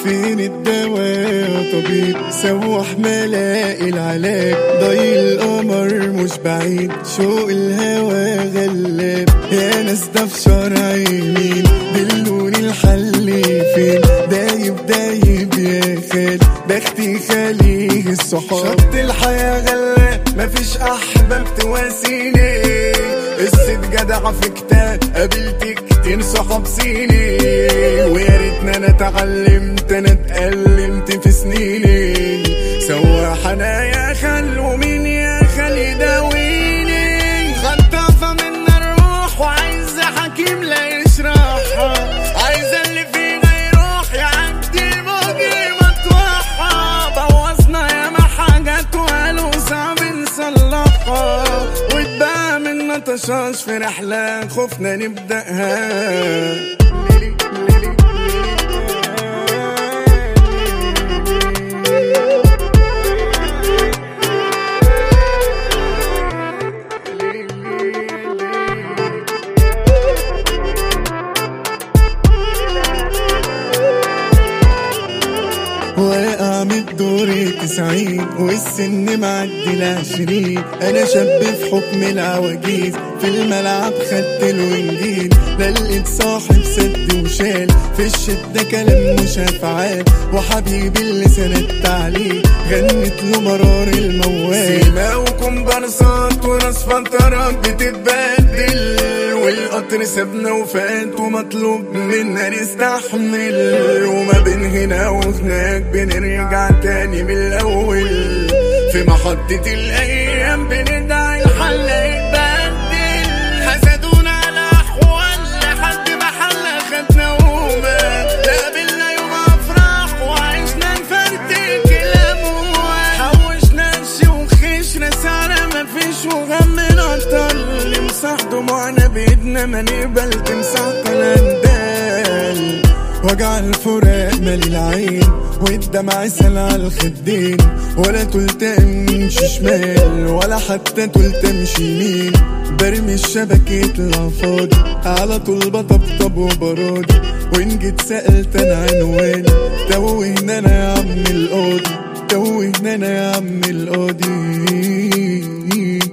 فين الدواء طبيب سوح ملاقي العلاج ضي القمر مش بعيد شوق الهوى غلاب يا ناس ده في شرع يمين دلوني الحل فين دايب دايب يا خال بختي خليه الصحاب شط الحياة غلاب مفيش أحباب تواسيني الست جدع في كتاب قابلت كتير صحاب صيني ويا ريتنا انا اتعلمت انا اتألمت في سنيني سواح انا يا خل ومين يا خل يداويني خطافة من الروح وعايزة حكيم لا يشرحها عايزة اللي فينا يروح يعدي الموجي مطوحها بوظنا ياما حاجات وقالوا صعب نصلحها واتبقى منا طشاش في رحلة خفنا نبدأها واقع من الدور تسعين والسن معدي العشرين انا شاب في حكم العواجيز في الملعب خدت الونجيل لا لقيت صاحب سد وشال في الشدة كلام مش افعال وحبيبي اللي سندت عليه غنت له مرار الموال سيما وكومبارسات وناس فترات بتتبدل والقطر سابنا وفات ومطلوب منا نستحمل وما بين هنا وهناك بنرجع تاني من الأول في محطة الأيام بندعي الحل يتبدل حسدونا على أحوال لحد ما حل خدنا ومات قابلنا يوم أفراح وعشنا نفرتك الأموال حوشنا قرش وخشنا سعر مفيش وغمنا طل نمسح دموعنا بإيدنا ما نقبل تمسح الاندال وجع الفراق مالي العين والدمع سال على الخدين ولا تلت امشي شمال ولا حتى تلت امشي يمين برمي الشبكة يطلع فاضي على طول بطبطب وبراضي وان جيت سألت انا عنواني توهنا انا يا عم القاضي توهنا انا يا عم القاضي